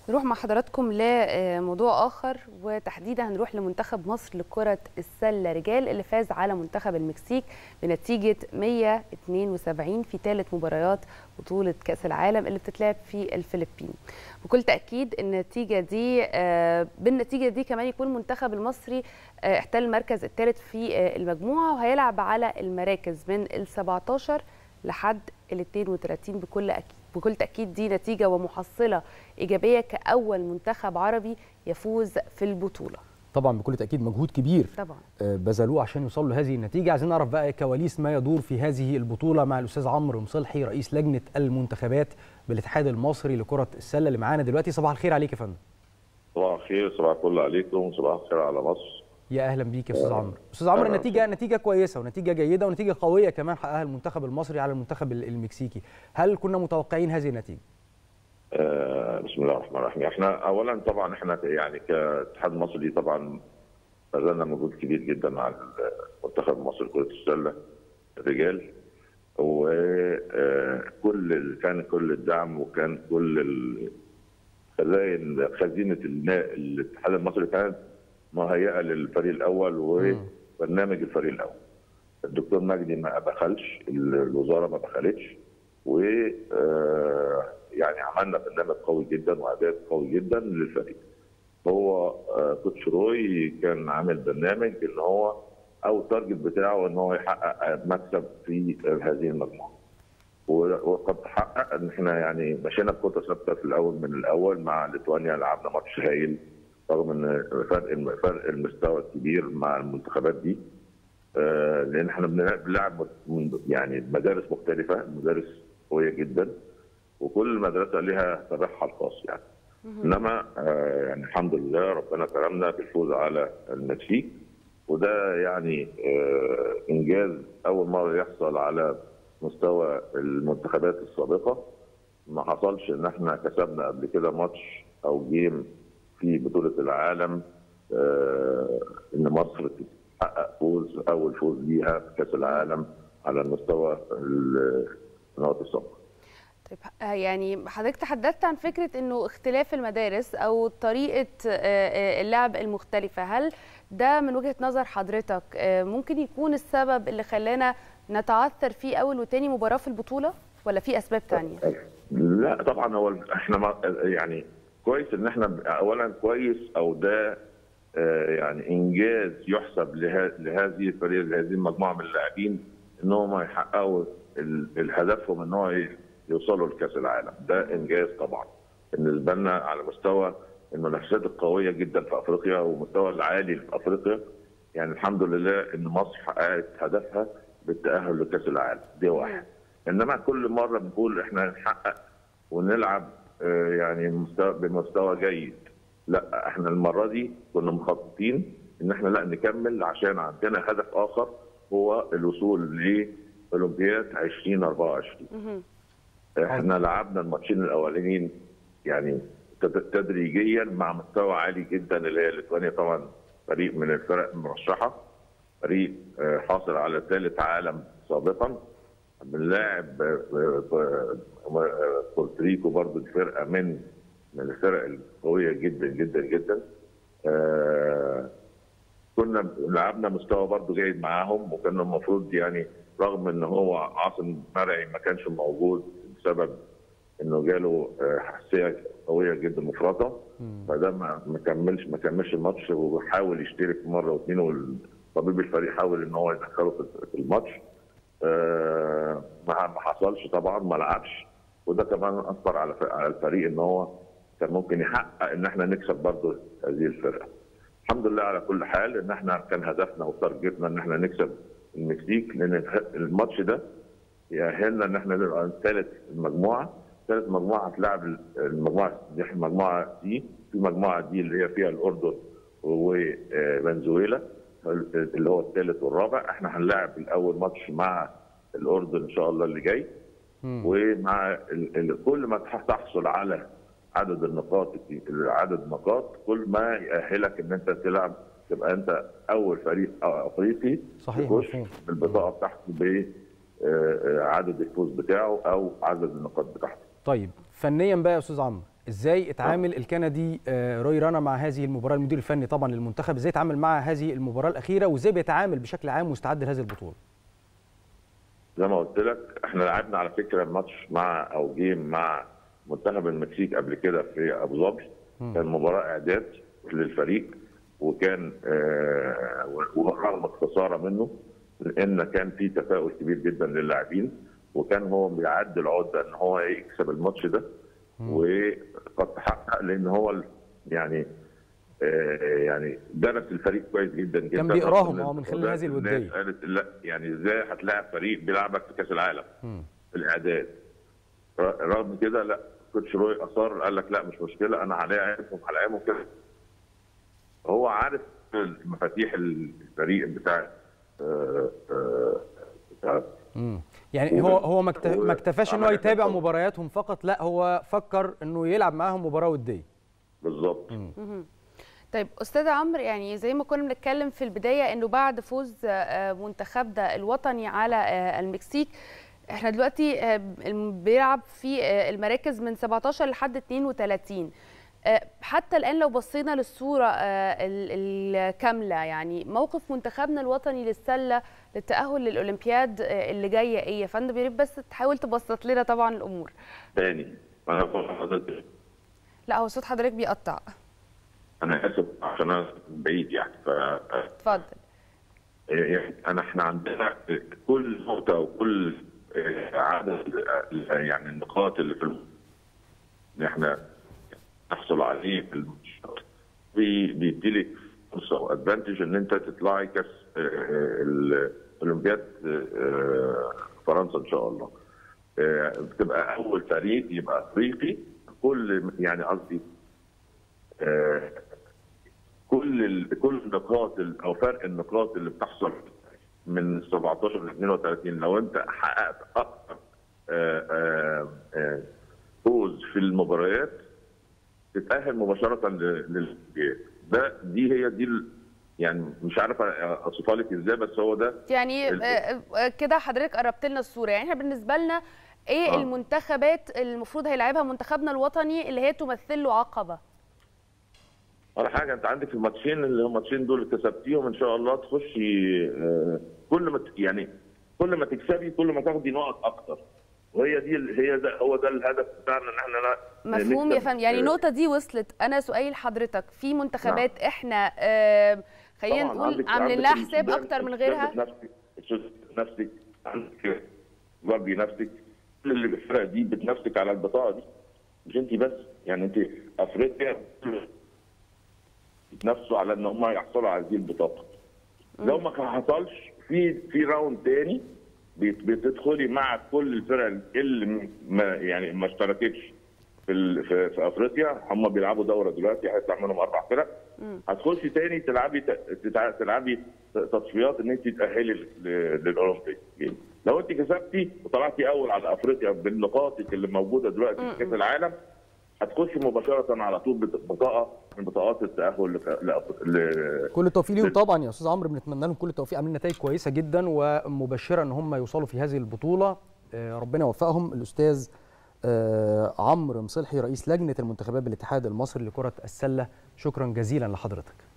نروح مع حضراتكم لموضوع آخر وتحديدا هنروح لمنتخب مصر لكرة السلة رجال اللي فاز على منتخب المكسيك بنتيجة 172 في ثالث مباريات بطولة كأس العالم اللي بتتلعب في الفلبين بكل تأكيد النتيجة دي بالنتيجة دي كمان يكون المنتخب المصري احتل المركز الثالث في المجموعة وهيلعب على المراكز من ال 17 لحد ال 32 بكل أكيد بكل تأكيد دي نتيجة ومحصلة إيجابية كأول منتخب عربي يفوز في البطولة طبعا بكل تأكيد مجهود كبير طبعا بذلوه عشان يوصلوا لهذه النتيجة عايزين نعرف بقى كواليس ما يدور في هذه البطولة مع الأستاذ عمرو مصلحي رئيس لجنة المنتخبات بالاتحاد المصري لكرة السلة اللي معانا دلوقتي صباح الخير عليك يا فندم صباح الخير صباح الفل عليكم صباح الخير على مصر يا اهلا بيك يا استاذ عمرو استاذ عمرو النتيجه نتيجه كويسه ونتيجه جيده ونتيجه قويه كمان حققها المنتخب المصري على المنتخب المكسيكي هل كنا متوقعين هذه النتيجه آه بسم الله الرحمن الرحيم احنا اولا طبعا احنا يعني كاتحاد مصري طبعا بذلنا مجهود كبير جدا مع المنتخب المصري لكره السله الرجال وكل كان كل الدعم وكان كل خزائن خزينه الاتحاد المصري كانت مهيئه للفريق الاول وبرنامج الفريق الاول. الدكتور مجدي ما بخلش الوزاره ما بخلتش و يعني عملنا برنامج قوي جدا واعداد قوي جدا للفريق. هو كوتش روي كان عامل برنامج ان هو او التارجت بتاعه ان هو يحقق مكسب في هذه المجموعه. وقد حقق ان احنا يعني مشينا بخطه ثابته في الاول من الاول مع ليتوانيا لعبنا ماتش هايل رغم ان فرق فرق المستوى الكبير مع المنتخبات دي آه لان احنا بنلعب يعني مدارس مختلفه مدارس قويه جدا وكل مدرسه لها طابعها الخاص يعني انما آه يعني الحمد لله ربنا كرمنا بالفوز على المكسيك وده يعني آه انجاز اول مره يحصل على مستوى المنتخبات السابقه ما حصلش ان احنا كسبنا قبل كده ماتش او جيم في بطوله العالم آه ان مصر تحقق فوز اول فوز ليها في كاس العالم على المستوى النقط السابقه. طيب يعني حضرتك تحدثت عن فكره انه اختلاف المدارس او طريقه اللعب المختلفه، هل ده من وجهه نظر حضرتك ممكن يكون السبب اللي خلانا نتعثر في اول وتاني مباراه في البطوله ولا في اسباب ثانيه؟ لا طبعا هو احنا يعني كويس ان احنا اولا كويس او ده يعني انجاز يحسب لهذه الفريق لهذه المجموعه من اللاعبين ان هم يحققوا هدفهم ان هو يوصلوا لكاس العالم ده انجاز طبعا بالنسبه لنا على مستوى المنافسات القويه جدا في افريقيا والمستوى العالي في افريقيا يعني الحمد لله ان مصر حققت هدفها بالتاهل لكاس العالم دي واحد انما كل مره بنقول احنا نحقق ونلعب يعني بمستوى جيد لا احنا المره دي كنا مخططين ان احنا لا نكمل عشان عندنا هدف اخر هو الوصول لاولمبياد 2024 احنا لعبنا الماتشين الاولانيين يعني تدريجيا مع مستوى عالي جدا اللي هي ليتوانيا طبعا فريق من الفرق المرشحه فريق حاصل على ثالث عالم سابقا بنلاعب بورتريكو برضو دي فرقه من من الفرق القويه جدا جدا جدا آه كنا لعبنا مستوى برضو جيد معاهم وكان المفروض يعني رغم ان هو عاصم مرعي ما كانش موجود بسبب انه جاله حساسيه قويه جدا مفرطه فده ما كملش ما كملش الماتش وحاول يشترك مره واثنين وطبيب الفريق حاول ان هو يدخله في الماتش آه ما حصلش طبعا ما لعبش وده كمان اثر على على الفريق ان هو كان ممكن يحقق ان احنا نكسب برضه هذه الفرقه. الحمد لله على كل حال ان احنا كان هدفنا وتارجتنا ان احنا نكسب المكسيك لان الماتش ده يأهلنا ان احنا نبقى ثالث المجموعه، ثالث مجموعه هتلاعب المجموعه دي المجموعه دي في مجموعه دي اللي هي فيها الاردن وفنزويلا اللي هو الثالث والرابع احنا هنلاعب الاول ماتش مع الاردن ان شاء الله اللي جاي ومع ال ال كل ما تحصل على عدد النقاط عدد النقاط كل ما يأهلك ان انت تلعب تبقى انت اول فريق افريقي صحيح تخش بالبطاقه بتاعته بعدد الفوز بتاعه او عدد النقاط بتاعته. طيب فنيا بقى يا استاذ عمرو ازاي اتعامل الكندي آه، روي رانا مع هذه المباراه المدير الفني طبعا للمنتخب ازاي اتعامل مع هذه المباراه الاخيره وازاي بيتعامل بشكل عام مستعد لهذه البطوله زي ما قلت لك احنا لعبنا على فكره ماتش مع او جيم مع منتخب المكسيك قبل كده في ابو ظبي كان مباراه اعداد للفريق وكان آه ورغم الخساره منه لان كان في تفاؤل كبير جدا للاعبين وكان هو بيعد العده ان هو يكسب الماتش ده وقد تحقق لان هو ال- يعني آه يعني درس الفريق كويس جدا جدا كان بيقراهم، رغم اه، إن من خلال الناس هذه الودية. قالت لا يعني ازاي هتلاعب فريق بيلعبك في كاس العالم في الاعداد ر- رغم كده لا كوتش روي اصر قال لك لا مش مشكله انا هلاعبهم هلاعبهم كده هو عارف مفاتيح الفريق بتاع آه، آه، بتاع مم. يعني هو هو ما اكت- هو ما اكتفاش ان هو عمل يتابع خطة. مبارياتهم فقط لا هو فكر انه يلعب معاهم مباراه وديه بالظبط طيب استاذ عمرو يعني زي ما كنا بنتكلم في البدايه انه بعد فوز آه، منتخبنا الوطني على آه، المكسيك احنا دلوقتي آه، الم- بيلعب في آه، المراكز من 17 لحد 32 آه، حتى الان لو بصينا للصوره آه، ال- الكامله يعني موقف منتخبنا الوطني للسله للتاهل للاولمبياد آه، اللي جايه ايه يا فندم يا ريت بس تحاول تبسط لنا طبعا الامور تاني انا بقول لحضرتك لا هو صوت حضرتك بيقطع انا اسف عشان انا بعيد يعني ف اتفضل يعني انا احنا عندنا كل نقطه وكل عدد يعني النقاط اللي في الم- ان احنا نحصل عليه في الماتشات بي- بيديلك فرصه وادفانتج ان انت تطلعي كاس آه، آه، الاولمبياد آه، فرنسا ان شاء الله آه، بتبقى اول فريق يبقى افريقي كل يعني قصدي آه، كل ال... كل النقاط ال- او فرق النقاط اللي بتحصل من 17 ل 32 لو انت حققت اكثر آه، آه، آه، فوز في المباريات تتاهل مباشره ل- للاولمبياد ده دي هي دي ال- يعني مش عارف اوصفها لك ازاي بس هو ده يعني ال- آه، آه، كده حضرتك قربت لنا الصوره يعني احنا بالنسبه لنا ايه آه. المنتخبات اللي المفروض هيلعبها منتخبنا الوطني اللي هي تمثل له عقبه ولا حاجه انت عندك الماتشين اللي هم الماتشين دول اللي كسبتيهم ان شاء الله تخشي آه، كل ما ت- يعني كل ما تكسبي كل ما تاخدي نقط اكتر وهي دي ال- هي ده هو ده الهدف بتاعنا ان احنا لا- مفهوم يا نكسب. فندم يعني آه، النقطه دي وصلت انا سؤالي لحضرتك في منتخبات احنا آه، خلينا طبعاً نقول عندك- عاملين عندك لها حساب السودان- اكتر من السودان غيرها بتنافسك السودان بتنافسك عندك برضه نفسك كل اللي بالفرق دي بتنافسك على البطاقه دي مش انت بس يعني انت افريقيا بيتنافسوا على ان هم يحصلوا على هذه البطاقه لو ما كان حصلش في في راوند تاني بت- بتدخلي مع كل الفرق اللي ما يعني ما اشتركتش في ال- في, في افريقيا هم بيلعبوا دوره دلوقتي هيطلع منهم اربع فرق هتخشي تاني تلعبي ت- تتع- تلعبي تصفيات ان انت تاهلي ل- للاولمبيك لو انت كسبتي وطلعتي اول على افريقيا بالنقاطك اللي موجوده دلوقتي في كاس العالم هتخشي مباشره على طول بط- بطاقه من بطاقات التاهل لك- لأف- ل- كل التوفيق ليهم طبعا يا استاذ عمرو بنتمنى لهم كل التوفيق عاملين نتائج كويسه جدا ومبشره ان هم يوصلوا في هذه البطوله آه، ربنا يوفقهم الاستاذ آه، عمرو مصلحي رئيس لجنه المنتخبات بالاتحاد المصري لكره السله شكرا جزيلا لحضرتك